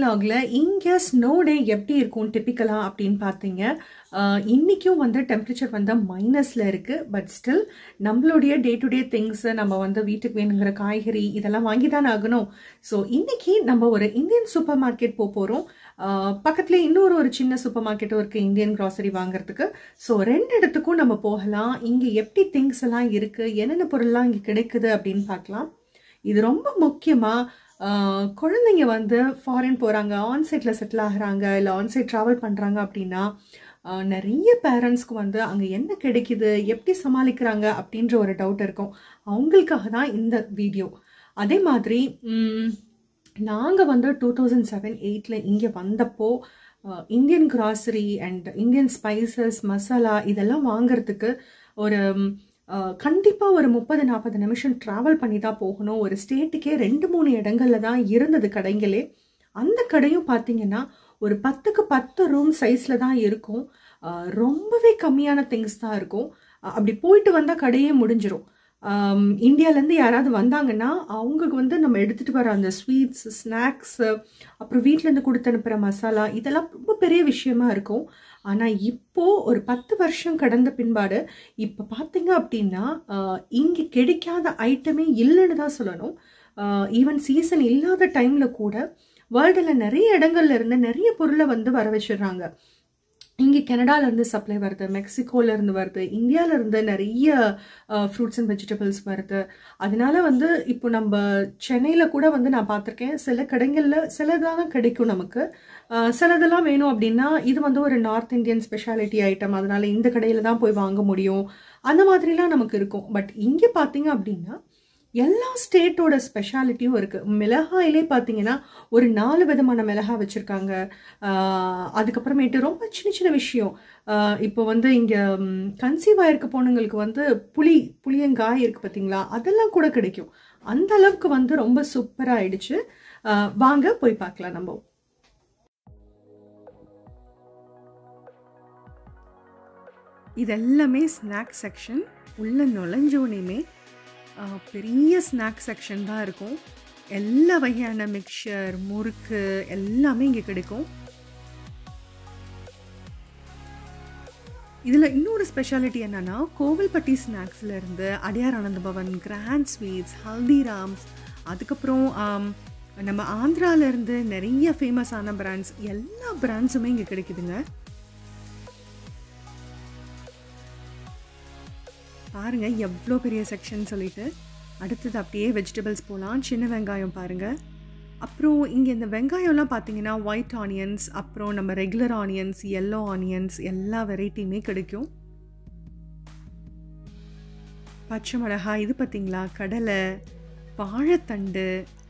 வீலாகில் இங்கே ஸ்னோ டே எப்படி இருக்கும் டிப்பிக்கலாக அப்படின்னு பார்த்தீங்க ஆஹ் இன்னிக்கும் வந்து டெம்பரேச்சர் வந்து மைனஸில் இருக்குது பட் ஸ்டில் நம்மளுடைய டே டு டே திங்ஸு நம்ம வந்து வீட்டுக்கு வேணுங்கிற காய்கறி இதெல்லாம் வாங்கி தானே ஆகணும் ஸோ இன்னைக்கு நம்ம ஒரு இந்தியன் சூப்பர் மார்க்கெட் போக போகிறோம் பக்கத்துலேயே இன்னொரு ஒரு சின்ன சூப்பர் மார்க்கெட்டும் இருக்குது இந்தியன் கிராசரி வாங்குறதுக்கு ஸோ ரெண்டு இடத்துக்கும் நம்ம போகலாம் இங்கே எப்படி திங்ஸ் எல்லாம் இருக்குது என்னென்ன பொருள்லாம் இங்கே கிடைக்குது அப்படின்னு பார்க்கலாம் இது ரொம்ப முக்கியமாக குழந்தைங்க வந்து ஃபாரின் போகிறாங்க ஆன்சைட்டில் செட்டில் ஆகுறாங்க இல்லை ஆன்சைட் ட்ராவல் பண்ணுறாங்க அப்படின்னா ஆஹ் நிறைய பேரண்ட்ஸ்க்கு வந்து அங்கே என்ன கிடைக்குது எப்படி சமாளிக்கிறாங்க அப்படின்ற ஒரு டவுட் இருக்கும் அவங்களுக்காக தான் இந்த வீடியோ அதே மாதிரி நாங்கள் வந்து டூ தௌசண்ட் செவன் எயிட்டில் இங்கே வந்தப்போ Indian grocery and Indian spices masala இதெல்லாம் வாங்குறதுக்கு ஒரு கண்டிப்பாக ஒரு முப்பது நாற்பது நிமிஷம் ட்ராவல் பண்ணி தான் போகணும் ஒரு ஸ்டேட்டுக்கே ரெண்டு மூணு இடங்கள்ல தான் இருந்தது கடைங்களே அந்த கடையும் பார்த்தீங்கன்னா ஒரு பத்துக்கு பத்து ரூம் சைஸில் தான் இருக்கும் ஆஹ் ரொம்பவே கம்மியான திங்ஸ் தான் இருக்கும் அஹ் அப்படி போயிட்டு வந்தால் கடையே முடிஞ்சிரும் ஆம், இந்தியாலேருந்து யாராவது வந்தாங்கன்னா அவங்களுக்கு வந்து நம்ம எடுத்துகிட்டு வர அந்த ஸ்வீட்ஸ் ஸ்நாக்ஸு அப்புறம் வீட்டிலேருந்து கொடுத்து அனுப்புகிற மசாலா இதெல்லாம் ரொம்ப பெரிய விஷயமா இருக்கும் ஆனால் இப்போ ஒரு பத்து வருஷம் கடந்த பின்பாடு இப்போ பார்த்தீங்க அப்படின்னா இங்கே கிடைக்காத ஐட்டமே இல்லைன்னு தான் சொல்லணும் ஈவன் சீசன் இல்லாத டைமில் கூட வேர்ல்டில் நிறைய இடங்கள்ல இருந்து நிறைய பொருளை வந்து வர வச்சிடுறாங்க இங்கே கனடாலேருந்து சப்ளை வருது மெக்சிகோலேருந்து வருது இந்தியாவிலேருந்து நிறைய ஃப்ரூட்ஸ் அண்ட் வெஜிடபிள்ஸ் வருது அதனால வந்து இப்போ நம்ம சென்னையில் கூட வந்து நான் பார்த்துருக்கேன் சில கடைகளில் சிலதான் தான் கிடைக்கும் நமக்கு அஹ் சிலதெல்லாம் வேணும் அப்படின்னா இது வந்து ஒரு நார்த் இந்தியன் ஸ்பெஷாலிட்டி ஐட்டம் அதனால இந்த கடையில் தான் போய் வாங்க முடியும் அந்த மாதிரிலாம் நமக்கு இருக்கும் பட் இங்கே பார்த்தீங்க அப்படின்னா எல்லா ஸ்டேட்டோட ஸ்பெஷாலிட்டியும் இருக்குது மிளகாயிலே பார்த்தீங்கன்னா ஒரு நாலு விதமான மிளகாய் வச்சுருக்காங்க அதுக்கப்புறமேட்டு ரொம்ப சின்ன சின்ன விஷயம் ஆஹ் இப்போ வந்து இங்கே கன்சீவ் ஆயிருக்க பொண்ணுங்களுக்கு வந்து புளி புளியங்காய் இருக்குது பார்த்தீங்களா அதெல்லாம் கூட கிடைக்கும் அந்த அளவுக்கு வந்து ரொம்ப சூப்பராக ஆயிடுச்சு ஆஹ் வாங்க போய் பார்க்கலாம் நம்ம இது எல்லாமே ஸ்நாக் செக்ஷன் உள்ளே நுழைஞ்சோனையுமே ஆஹ் பெரிய ஸ்நாக் செக்ஷன் தான் இருக்கும் எல்லா வகையான மிக்சர் முறுக்கு எல்லாமே இங்கே கிடைக்கும் இதில் இன்னொரு ஸ்பெஷாலிட்டி என்னன்னா கோவில்பட்டி ஸ்நாக்ஸ்ல இருந்து அடியார் ஆனந்த பவன் கிராண்ட் ஸ்வீட்ஸ் ஹல்திராம்ஸ் அதுக்கப்புறம் ஆம், நம்ம ஆந்திரால இருந்து நிறைய ஃபேமஸான பிராண்ட்ஸ் எல்லா பிராண்ட்ஸுமே இங்கே கிடைக்குதுங்க பாருங்க எவ்வளோ பெரிய செக்ஷன் சொல்லிட்டு அடுத்தது அப்படியே வெஜிடபிள்ஸ் போகலாம் சின்ன வெங்காயம் பாருங்க அப்புறம் இங்கே இந்த வெங்காயம்லாம் பார்த்தீங்கன்னா ஒயிட் ஆனியன்ஸ் அப்புறம் நம்ம ரெகுலர் ஆனியன்ஸ் எல்லோ ஆனியன்ஸ் எல்லா வெரைட்டியுமே கிடைக்கும் பச்சை மிளகாய் இது பார்த்தீங்களா கடலை வாழைத்தண்டு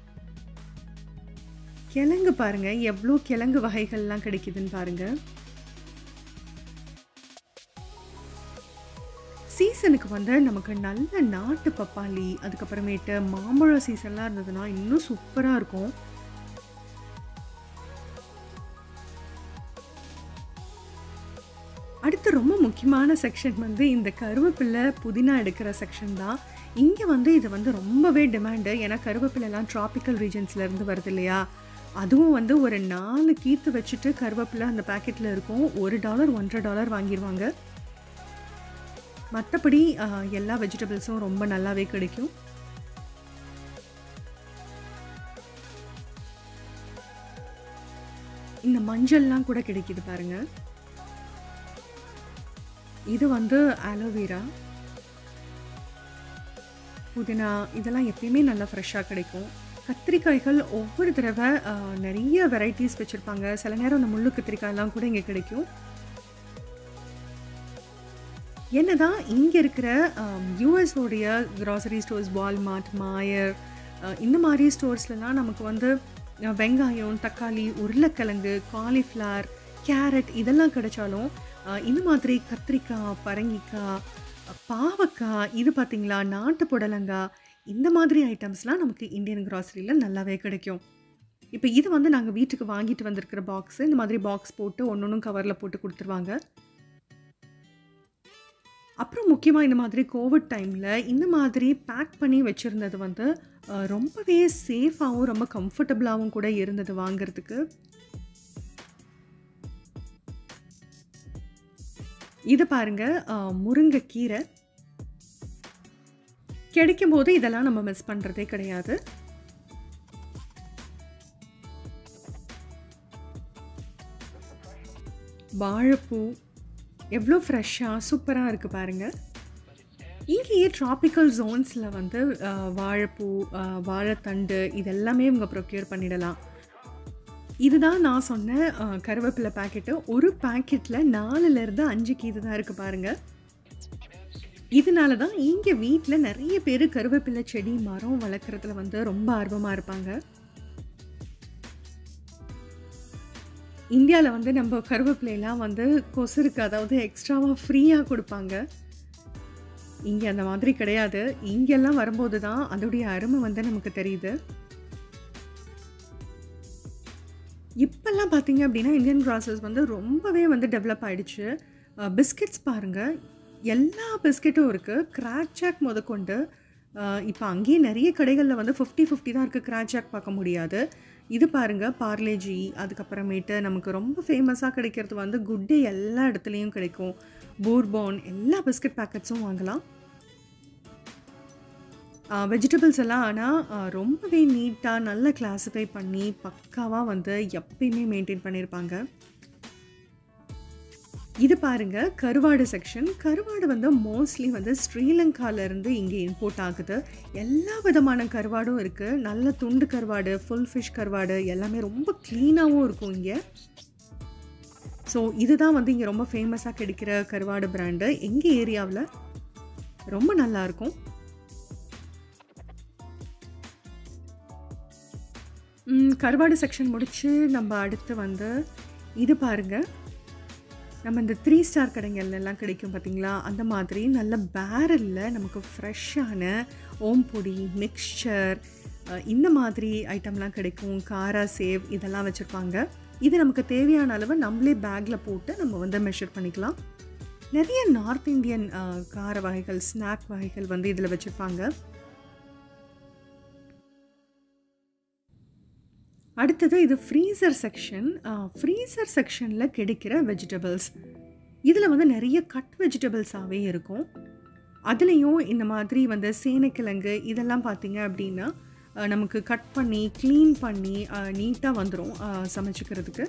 கிழங்கு பாருங்க எவ்வளோ கிழங்கு வகைகள்லாம் கிடைக்குதுன்னு பாருங்க சீசனுக்கு வந்து நமக்கு நல்ல நாட்டு பப்பாளி அதுக்கப்புறமேட்டு மாம்பழம் சீசன்லாம் இருந்ததுன்னா இன்னும் சூப்பராக இருக்கும் அடுத்து ரொம்ப முக்கியமான செக்ஷன் வந்து இந்த கருவேப்பிலை புதினா எடுக்கிற செக்ஷன் தான் இங்கே வந்து இது வந்து ரொம்பவே டிமாண்டு ஏன்னா கருவேப்பிலைலாம் ட்ராபிக்கல் ரீஜன்ஸ்லேருந்து வருது இல்லையா அதுவும் வந்து ஒரு நாலு கீத்து வச்சுட்டு கருவேப்பிலை அந்த பேக்கெட்டில் இருக்கும் ஒரு டாலர் ஒன்றரை டாலர் வாங்கிடுவாங்க மற்றபடி எல்லா வெஜிடபிள்ஸும் ரொம்ப நல்லாவே கிடைக்கும் இந்த மஞ்சள்லாம் கூட கிடைக்குது பாருங்க இது வந்து ஆலோவேரா புதினா இதெல்லாம் எப்பயுமே நல்லா ஃப்ரெஷ்ஷாக கிடைக்கும் கத்திரிக்காய்கள் ஒவ்வொரு தடவை ஆஹ், நிறைய வெரைட்டிஸ் வச்சுருப்பாங்க சில நேரம் அந்த முள்ளு கத்திரிக்காயெல்லாம் கூட இங்கே கிடைக்கும் என்னதான் இங்கே இருக்கிற யூஎஸ் உடைய கிராசரி ஸ்டோர்ஸ் வால்மார்ட் மாயர் அஹ், இந்த மாதிரி ஸ்டோர்ஸ்லலாம் நமக்கு வந்து அஹ், வெங்காயம் தக்காளி உருளைக்கிழங்கு காலிஃப்ளவர் கேரட் இதெல்லாம் கிடைச்சாலும் அஹ், இந்த மாதிரி கத்திரிக்காய் பரங்கிக்காய் அஹ், பாவக்காய் இது பார்த்தீங்களா நாட்டு புடலங்காய் இந்த மாதிரி ஐட்டம்ஸ்லாம் நமக்கு இந்தியன் கிராசரியில் நல்லாவே கிடைக்கும் இப்போ இது வந்து நாங்கள் வீட்டுக்கு வாங்கிட்டு வந்திருக்கிற பாக்ஸு இந்த மாதிரி பாக்ஸ் போட்டு ஒன்று ஒன்றும் கவரில் போட்டு கொடுத்துருவாங்க அப்புறம் முக்கியமாக இந்த மாதிரி கோவிட் டைமில் இந்த மாதிரி பேக் பண்ணி வச்சுருந்தது வந்து அஹ், ரொம்பவே சேஃபாகவும் ரொம்ப கம்ஃபர்டபுளாகவும் கூட இருந்தது வாங்குறதுக்கு இது பாருங்க அஹ், முருங்கைக்கீரை கிடைக்கும் போது இதெல்லாம் நம்ம மிஸ் பண்ணுறதே கிடையாது வாழைப்பூ எவ்வளோ ஃப்ரெஷ்ஷாக சூப்பராக இருக்குது பாருங்கள் இங்கேயே ட்ராபிக்கல் ஜோன்ஸில் வந்து அஹ், வாழைப்பூ அஹ், வாழைத்தண்டு இதெல்லாமே இவங்க ப்ரொக்யூர் பண்ணிடலாம் இதுதான் நான் சொன்ன அஹ், கருவேப்பிலை பாக்கெட்டு ஒரு பாக்கெட்டில் நாலுலேருந்து அஞ்சு கீது தான் இருக்குது பாருங்கள் இதனால தான் இங்கே வீட்டில் நிறைய பேர் கருவேப்பிலை செடி மரம் வளர்க்குறதுல வந்து ரொம்ப ஆர்வமாக இருப்பாங்க இந்தியாவில் வந்து நம்ம கருவேப்பிலையெல்லாம் வந்து கொசுருக்கு அதாவது எக்ஸ்ட்ராவாக ஃப்ரீயாக கொடுப்பாங்க இங்கே அந்த மாதிரி கிடையாது இங்கெல்லாம் வரும்போது தான் அதோடைய அருமை வந்து நமக்கு தெரியுது இப்போல்லாம் பார்த்தீங்க அப்படின்னா இந்தியன் ப்ராசஸ் வந்து ரொம்பவே வந்து டெவலப் ஆயிடுச்சு பிஸ்கெட்ஸ் பாருங்கள் எல்லா பிஸ்கெட்டும் இருக்குது கிராக் ஜாக் முதற்கொண்டு இப்போ அங்கேயே நிறைய கடைகளில் வந்து ஃபிஃப்டி ஃபிஃப்டி தான் இருக்குது கிராக் ஜாக் பார்க்க முடியாது இது பாருங்கள் பார்லேஜி அதுக்கப்புறமேட்டு நமக்கு ரொம்ப ஃபேமஸாக கிடைக்கிறது வந்து குட் டே எல்லா இடத்துலையும் கிடைக்கும் பூர்பான் எல்லா பிஸ்கட் பேக்கெட்ஸும் வாங்கலாம் வெஜிடபிள்ஸ் எல்லாம் ஆனால் ரொம்பவே நீட்டாக நல்ல கிளாஸிஃபை பண்ணி பக்காவாக வந்து எப்பயுமே மெயின்டைன் பண்ணியிருப்பாங்க இது பாருங்க கருவாடு செக்ஷன் கருவாடு வந்து மோஸ்ட்லி வந்து ஸ்ரீலங்காலேருந்து இங்கே இம்போர்ட் ஆகுது எல்லா விதமான கருவாடும் இருக்குது நல்ல துண்டு கருவாடு ஃபுல் ஃபிஷ் கருவாடு எல்லாமே ரொம்ப க்ளீனாகவும் இருக்கும் இங்கே ஸோ இதுதான் வந்து இங்கே ரொம்ப ஃபேமஸாக கிடைக்கிற கருவாடு பிராண்டு எங்கள் ஏரியாவில் ரொம்ப நல்லாயிருக்கும் கருவாடு செக்ஷன் முடித்து நம்ம அடுத்து வந்து இது பாருங்கள் நம்ம இந்த த்ரீ ஸ்டார் கடைங்கள்ல எல்லாம் கிடைக்கும் பார்த்தீங்களா அந்த மாதிரி நல்ல பேரலில் நமக்கு ஃப்ரெஷ்ஷான ஓம்பொடி மிக்சர் இந்த மாதிரி ஐட்டம்லாம் கிடைக்கும் காரா சேவ் இதெல்லாம் வச்சுருப்பாங்க இது நமக்கு தேவையான அளவு நம்மளே பேக்கில் போட்டு நம்ம வந்து மெஷர் பண்ணிக்கலாம் நிறைய நார்த் இந்தியன் கார வகைகள் ஸ்நாக் வகைகள் வந்து இதில் வச்சுருப்பாங்க அடுத்தது இது ஃப்ரீசர் செக்ஷன் ஃப்ரீசர் செக்ஷனில் கிடைக்கிற வெஜிடபிள்ஸ் இதில் வந்து நிறைய கட் வெஜிடபிள்ஸாகவே இருக்கும் அதுலேயும் இந்த மாதிரி வந்து சேனைக்கிழங்கு இதெல்லாம் பார்த்தீங்க அப்படின்னா அஹ், நமக்கு கட் பண்ணி க்ளீன் பண்ணி நீட்டாக வந்துடும் சமைச்சிக்கிறதுக்கு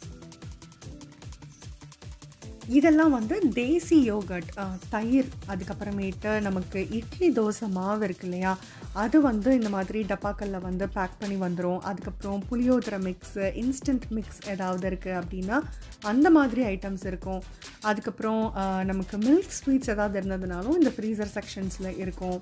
இதெல்லாம் வந்து தேசி யோகட் தயிர் அதுக்கப்புறமேட்டு நமக்கு இட்லி தோசை மாவு இருக்கு இல்லையா அது வந்து இந்த மாதிரி டப்பாக்களில் வந்து பேக் பண்ணி வந்துடும் அதுக்கப்புறம் புளியோதரை மிக்ஸு இன்ஸ்டன்ட் மிக்ஸ் ஏதாவது இருக்குது அப்படின்னா அந்த மாதிரி ஐட்டம்ஸ் இருக்கும் அதுக்கப்புறம் ஆஹ், நமக்கு மில்க் ஸ்வீட்ஸ் ஏதாவது இருந்ததுனாலும் இந்த ஃப்ரீசர் செக்ஷன்ஸில் இருக்கும்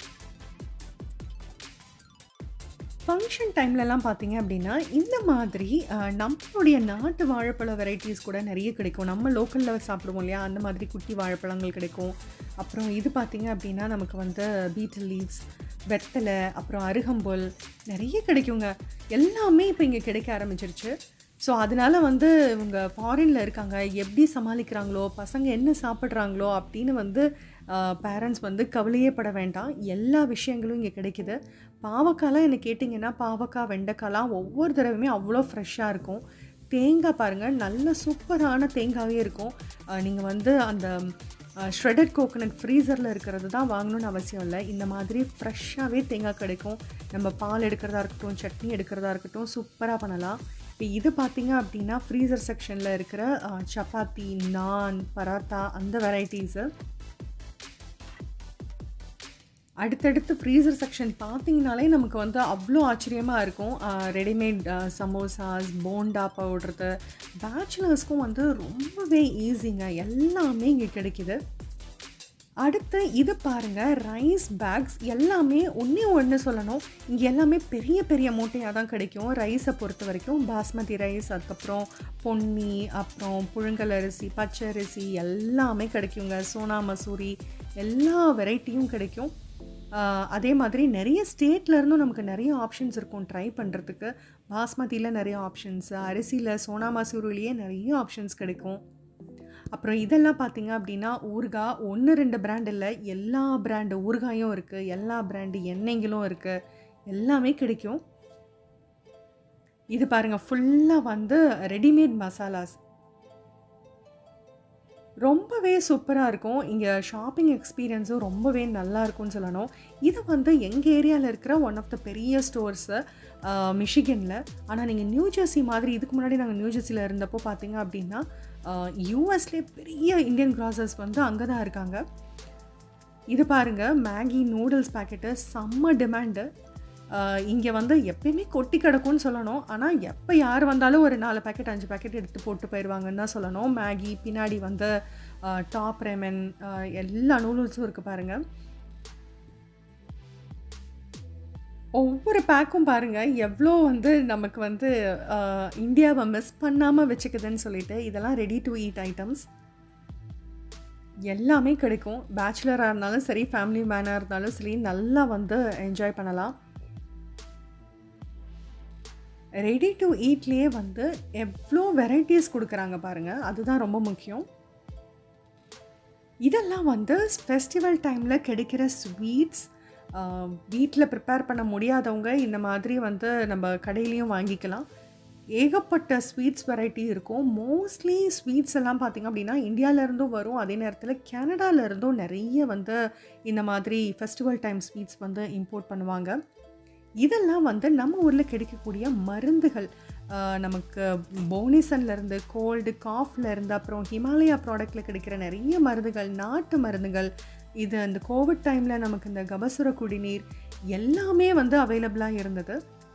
ஃபங்க்ஷன் டைம்லலாம் பார்த்தீங்க அப்படின்னா இந்த மாதிரி அஹ், நம்மளுடைய நாட்டு வாழைப்பழ வெரைட்டிஸ் கூட நிறைய கிடைக்கும் நம்ம லோக்கலில் சாப்பிடுவோம் இல்லையா அந்த மாதிரி குட்டி வாழைப்பழங்கள் கிடைக்கும் அப்புறம் இது பார்த்தீங்க அப்படின்னா நமக்கு வந்து பீட்டில் லீவ்ஸ் வெத்தலை அப்புறம் அருகம்புல் நிறைய கிடைக்குங்க எல்லாமே இப்போ இங்கே கிடைக்க ஆரம்பிச்சிருச்சு ஸோ அதனால வந்து இவங்க ஃபாரினில் இருக்காங்க எப்படி சமாளிக்கிறாங்களோ பசங்க என்ன சாப்பிட்றாங்களோ அப்படின்னு வந்து பேரண்ட்ஸ் வந்து கவலையே பட வேண்டாம் எல்லா விஷயங்களும் இங்கே கிடைக்குது பாவக்காய்லாம் என்ன கேட்டிங்கன்னா பாவக்காய் வெண்டைக்காய்லாம் ஒவ்வொரு தடவையுமே அவ்வளோ ஃப்ரெஷ்ஷாக இருக்கும் தேங்காய் பாருங்கள் நல்ல சூப்பரான தேங்காவே இருக்கும் நீங்கள் வந்து அந்த ஷ்ரெடட் கோகனட் ஃப்ரீசரில் இருக்கிறது தான் வாங்கணும்னு அவசியம் இல்லை இந்த மாதிரி ஃப்ரெஷ்ஷாகவே தேங்காய் கிடைக்கும் நம்ம பால் எடுக்கிறதா இருக்கட்டும் சட்னி எடுக்கிறதா இருக்கட்டும் சூப்பராக பண்ணலாம் இப்போ இது பார்த்தீங்க அப்படின்னா ஃப்ரீசர் செக்ஷனில் இருக்கிற அஹ், சப்பாத்தி நான் பராத்தா அந்த வெரைட்டிஸு அடுத்தடுத்து ஃப்ரீசர் செக்ஷன் பார்த்தீங்கனாலே நமக்கு வந்து அவ்வளோ ஆச்சரியமாக இருக்கும் ரெடிமேட் சமோசாஸ் போண்டா பவுடுறது பேச்சுலர்ஸ்க்கும் வந்து ரொம்பவே ஈஸிங்க எல்லாமே இங்கே கிடைக்குது அடுத்து இது பாருங்க ரைஸ் பேக்ஸ் எல்லாமே ஒன்றே ஒன்று சொல்லணும் இங்கே எல்லாமே பெரிய பெரிய மூட்டையாக தான் கிடைக்கும் ரைஸை பொறுத்த வரைக்கும் பாஸ்மதி ரைஸ் அதுக்கப்புறம் பொன்னி அப்புறம் புழுங்கல் அரிசி பச்சை அரிசி எல்லாமே கிடைக்குங்க சோனா மசூரி எல்லா வெரைட்டியும் கிடைக்கும் ஆஹ் அதே மாதிரி நிறைய ஸ்டேட்ல இருந்தும் நமக்கு நிறைய ஆப்ஷன்ஸ் இருக்கும் ட்ரை பண்ணுறதுக்கு பாஸ்மதியில் நிறைய ஆப்ஷன்ஸ் அரிசியில் சோனா மசூரிலேயே நிறைய ஆப்ஷன்ஸ் கிடைக்கும் அப்புறம் இதெல்லாம் பார்த்தீங்க அப்படின்னா ஊறுகாய் ஒன்று ரெண்டு பிராண்ட் இல்லை எல்லா பிராண்டு ஊறுகாயும் இருக்குது எல்லா பிராண்டு எண்ணெய்களும் இருக்குது எல்லாமே கிடைக்கும் இது பாருங்கள் ஃபுல்லாக வந்து ரெடிமேட் மசாலாஸ் ரொம்பவே சூப்பராக இருக்கும் இங்கே ஷாப்பிங் எக்ஸ்பீரியன்ஸும் ரொம்பவே நல்லா இருக்கும்னு சொல்லணும் இது வந்து எங்கள் ஏரியாவில் இருக்கிற ஒன் ஆஃப் த பெரிய ஸ்டோர்ஸு மிஷிகனில் ஆனால் நீங்கள் நியூ ஜெர்சி மாதிரி இதுக்கு முன்னாடி நாங்கள் நியூ ஜெர்சியில் இருந்தப்போ பார்த்தீங்க அப்படின்னா யூஎஸ்லேயே பெரிய இந்தியன் கிராசர்ஸ் வந்து அங்கே தான் இருக்காங்க இது பாருங்கள் மேகி நூடுல்ஸ் பேக்கெட்டு செம்ம டிமாண்டு இங்கே வந்து எப்பயுமே கொட்டி கிடக்கும்னு சொல்லணும் ஆனால் எப்போ யார் வந்தாலும் ஒரு நாலு பேக்கெட் அஞ்சு பேக்கெட் எடுத்து போட்டு போயிடுவாங்கன்னு தான் சொல்லணும் மேகி பின்னாடி வந்து டாப் ரெமன் எல்லா நூடுல்ஸும் இருக்குது பாருங்கள் ஒவ்வொரு பேக்கும் பாருங்கள் எவ்வளோ வந்து நமக்கு வந்து இந்தியாவை மிஸ் பண்ணாமல் வச்சுக்குதுன்னு சொல்லிட்டு இதெல்லாம் ரெடி டு ஈட் ஐட்டம்ஸ் எல்லாமே கிடைக்கும் பேச்சுலராக இருந்தாலும் சரி ஃபேமிலி மேனாக இருந்தாலும் சரி நல்லா வந்து என்ஜாய் பண்ணலாம் ரெடி டு ஈட்லேயே வந்து எவ்வளோ வெரைட்டிஸ் கொடுக்குறாங்க பாருங்கள் அதுதான் ரொம்ப முக்கியம் இதெல்லாம் வந்து ஃபெஸ்டிவல் டைமில் கிடைக்கிற ஸ்வீட்ஸ் வீட்டில் ப்ரிப்பேர் பண்ண முடியாதவங்க இந்த மாதிரி வந்து நம்ம கடையிலையும் வாங்கிக்கலாம் ஏகப்பட்ட ஸ்வீட்ஸ் வெரைட்டி இருக்கும் மோஸ்ட்லி ஸ்வீட்ஸ் எல்லாம் பார்த்திங்க அப்படின்னா இந்தியாவிலேருந்தும் வரும் அதே நேரத்தில் கனடாவிலேருந்தும் நிறைய வந்து இந்த மாதிரி ஃபெஸ்டிவல் டைம் ஸ்வீட்ஸ் வந்து இம்போர்ட் பண்ணுவாங்க இதெல்லாம் வந்து நம்ம ஊரில் கிடைக்கக்கூடிய மருந்துகள் நமக்கு போனிசன்லேருந்து கோல்டு காஃப்லேருந்து அப்புறம் ஹிமாலயா ப்ராடக்டில் கிடைக்கிற நிறைய மருந்துகள் நாட்டு மருந்துகள் இது அந்த கோவிட் டைமில் நமக்கு இந்த கபசுர குடிநீர் எல்லாமே வந்து அவைலபிளாக இருந்தது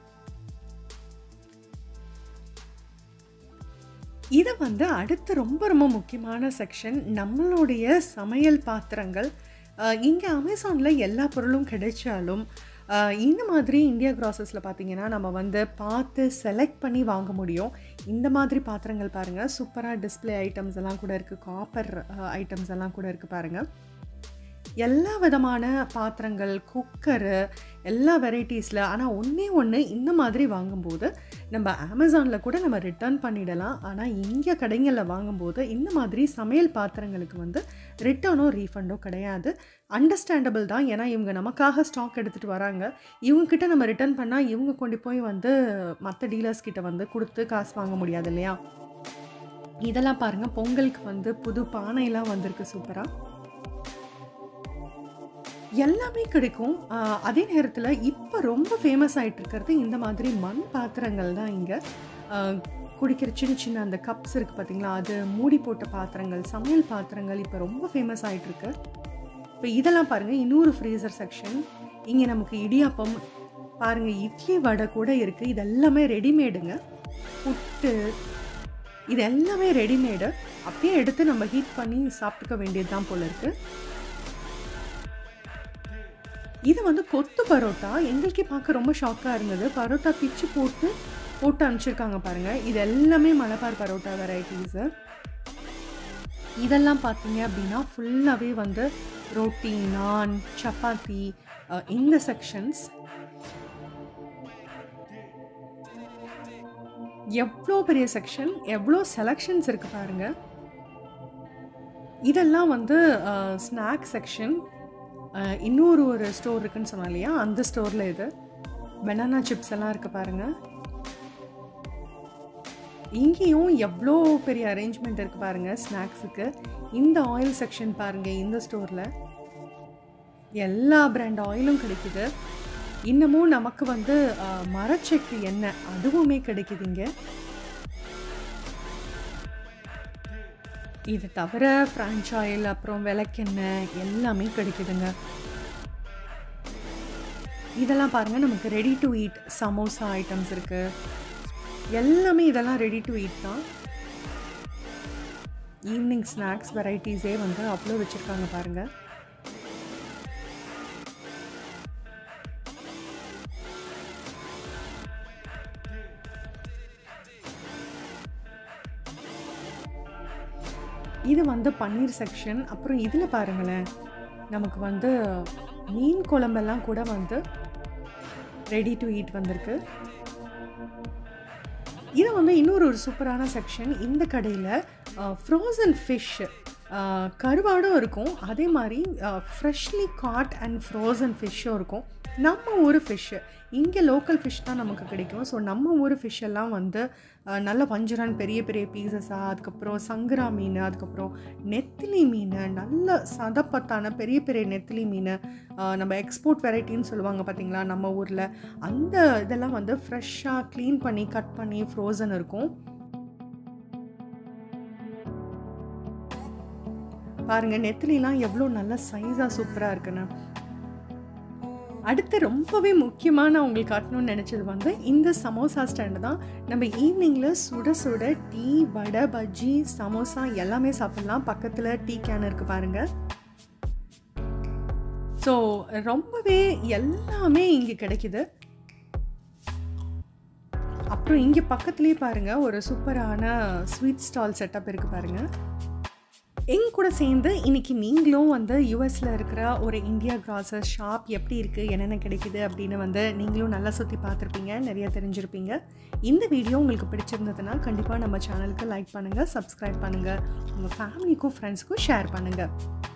இது வந்து அடுத்து ரொம்ப ரொம்ப முக்கியமான செக்ஷன் நம்மளுடைய சமையல் பாத்திரங்கள் இங்கே அமேசானில் எல்லா பொருளும் கிடைச்சாலும் இந்த மாதிரி இந்தியா க்ராசஸில் பார்த்தீங்கன்னா நம்ம வந்து பார்த்து செலக்ட் பண்ணி வாங்க முடியும் இந்த மாதிரி பாத்திரங்கள் பாருங்கள் சூப்பராக டிஸ்பிளே ஐட்டம்ஸ் எல்லாம் கூட இருக்குது காப்பர் ஐட்டம்ஸ் எல்லாம் கூட இருக்குது பாருங்கள் எல்லா விதமான பாத்திரங்கள் குக்கரு எல்லா வெரைட்டிஸில் ஆனால் ஒன்றே ஒன்று இந்த மாதிரி வாங்கும்போது நம்ம அமேசானில் கூட நம்ம ரிட்டர்ன் பண்ணிடலாம் ஆனால் இங்கே கடைகளில் வாங்கும்போது இந்த மாதிரி சமையல் பாத்திரங்களுக்கு வந்து ரிட்டர்னோ ரீஃபண்டோ கிடையாது அண்டர்ஸ்டாண்டபிள் தான் ஏன்னா இவங்க நமக்காக ஸ்டாக் எடுத்துகிட்டு வராங்க இவங்கக்கிட்ட நம்ம ரிட்டர்ன் பண்ணால் இவங்க கொண்டு போய் வந்து மற்ற டீலர்ஸ் கிட்ட வந்து கொடுத்து காசு வாங்க முடியாது இல்லையா இதெல்லாம் பாருங்கள் பொங்கலுக்கு வந்து புது பானையெல்லாம் வந்திருக்கு சூப்பராக எல்லாமே கிடைக்கும் அதே நேரத்தில் இப்போ ரொம்ப ஃபேமஸ் ஆகிட்டு இருக்கிறது இந்த மாதிரி மண் பாத்திரங்கள் தான் இங்கே குடிக்கிற சின்ன சின்ன அந்த கப்ஸ் இருக்குது பார்த்தீங்களா அது மூடி போட்ட பாத்திரங்கள் சமையல் பாத்திரங்கள் இப்போ ரொம்ப ஃபேமஸ் ஆகிட்டுருக்கு இப்போ இதெல்லாம் பாருங்கள் இன்னொரு ஃப்ரீசர் செக்ஷன் இங்கே நமக்கு இடியாப்பம் பாருங்கள் இட்லி வடை கூட இருக்குது இது எல்லாமே ரெடிமேடுங்க புட்டு இது எல்லாமே ரெடிமேடு அப்படியே எடுத்து நம்ம ஹீட் பண்ணி சாப்பிட்டுக்க வேண்டியது தான் போல இருக்குது இது வந்து கொத்து பரோட்டா எங்களுக்கே பார்க்க ரொம்ப ஷாக்காக இருந்தது பரோட்டா பிச்சு போட்டு போட்டு அனுப்பிச்சிருக்காங்க பாருங்கள் இது எல்லாமே மலபார் பரோட்டா வெரைட்டிஸு இதெல்லாம் பார்த்தீங்க அப்படின்னா ஃபுல்லாகவே வந்து ரொட்டி நான் சப்பாத்தி இந்த செக்ஷன்ஸ் எவ்வளோ பெரிய செக்ஷன் எவ்வளோ செலெக்ஷன்ஸ் இருக்குது பாருங்கள் இதெல்லாம் வந்து ஸ்நாக் செக்ஷன் இன்னொரு ஒரு ஸ்டோர் இருக்குன்னு சொன்னோம் இல்லையா அந்த ஸ்டோரில் இது பனானா சிப்ஸ் எல்லாம் இருக்குது பாருங்கள் இங்கேயும் எவ்வளோ பெரிய அரேஞ்ச்மெண்ட் இருக்குது பாருங்கள் ஸ்நாக்ஸுக்கு இந்த ஆயில் செக்ஷன் பாருங்கள் இந்த ஸ்டோரில் எல்லா பிராண்ட் ஆயிலும் கிடைக்குது இன்னமும் நமக்கு வந்து மரச்செக்கு எண்ணெய் அதுவுமே கிடைக்குது இங்கே இது தவிர ஃப்ரான்ச் ஆயில் அப்புறம் விளக்கெண்ணெய் எல்லாமே கிடைக்குதுங்க இதெல்லாம் பாருங்கள் நமக்கு ready to eat samosa items இருக்குது எல்லாமே இதெல்லாம் ரெடி டு ஈட் தான் ஈவினிங் ஸ்நாக்ஸ் வெரைட்டிஸே வந்து அவ்வளோ வச்சுருக்காங்க பாருங்கள் இது வந்து பன்னீர் செக்ஷன் அப்புறம் இதில் பாருங்களேன் நமக்கு வந்து மீன் குழம்பெல்லாம் கூட வந்து ரெடி டு ஈட் வந்திருக்கு இது வந்து இன்னொரு ஒரு சூப்பரான செக்ஷன் இந்த கடையில் ஃப்ரோசன் ஃபிஷ் கருவாடும் இருக்கும் அதே மாதிரி ஃப்ரெஷ்லி காட் அண்ட் ஃப்ரோசன் ஃபிஷ்ஷும் இருக்கும் நம்ம ஊர் ஃபிஷ்ஷு இங்கே லோக்கல் ஃபிஷ் தான் நமக்கு கிடைக்கும் ஸோ நம்ம ஊர் ஃபிஷ் எல்லாம் வந்து அஹ், நல்ல வஞ்சரான் பெரிய பெரிய பீசஸாக அதுக்கப்புறம் சங்கரா மீன் அதுக்கப்புறம் நெத்திலி மீன் நல்ல சதப்பத்தான பெரிய பெரிய நெத்திலி மீன் அஹ், நம்ம எக்ஸ்போர்ட் வெரைட்டின்னு சொல்லுவாங்க பார்த்தீங்களா நம்ம ஊரில் அந்த இதெல்லாம் வந்து ஃப்ரெஷ்ஷாக க்ளீன் பண்ணி கட் பண்ணி ஃப்ரோசன் இருக்கும் பாருங்க நெத்திலிலாம் எவ்வளோ நல்ல சைஸாக சூப்பராக இருக்குன்னு அடுத்து ரொம்பவே முக்கியமான உங்களுக்கு காட்டணும்னு நினச்சது வந்து இந்த சமோசா ஸ்டாண்டு தான் நம்ம ஈவினிங்கில் சுட சுட டீ வடை பஜ்ஜி சமோசா எல்லாமே சாப்பிட்லாம் பக்கத்தில் டீ கேன் இருக்குது பாருங்கள் ஸோ ரொம்பவே எல்லாமே இங்கே கிடைக்குது அப்புறம் இங்கே பக்கத்துலேயே பாருங்கள் ஒரு சூப்பரான ஸ்வீட் ஸ்டால் செட்டப் இருக்குது பாருங்கள் எங்க கூட சேர்ந்து இன்னைக்கு நீங்களும் வந்து யூஎஸில் இருக்கிற ஒரு இந்தியா கிராசஸ் ஷாப் எப்படி இருக்குது என்னென்ன கிடைக்குது அப்படின்னு வந்து நீங்களும் நல்லா சுற்றி பார்த்துருப்பீங்க நிறைய தெரிஞ்சிருப்பீங்க இந்த வீடியோ உங்களுக்கு பிடிச்சிருந்ததுன்னா கண்டிப்பாக நம்ம சேனலுக்கு லைக் பண்ணுங்கள் சப்ஸ்கிரைப் பண்ணுங்கள் உங்கள் ஃபேமிலிக்கும் ஃப்ரெண்ட்ஸ்க்கும் ஷேர் பண்ணுங்கள்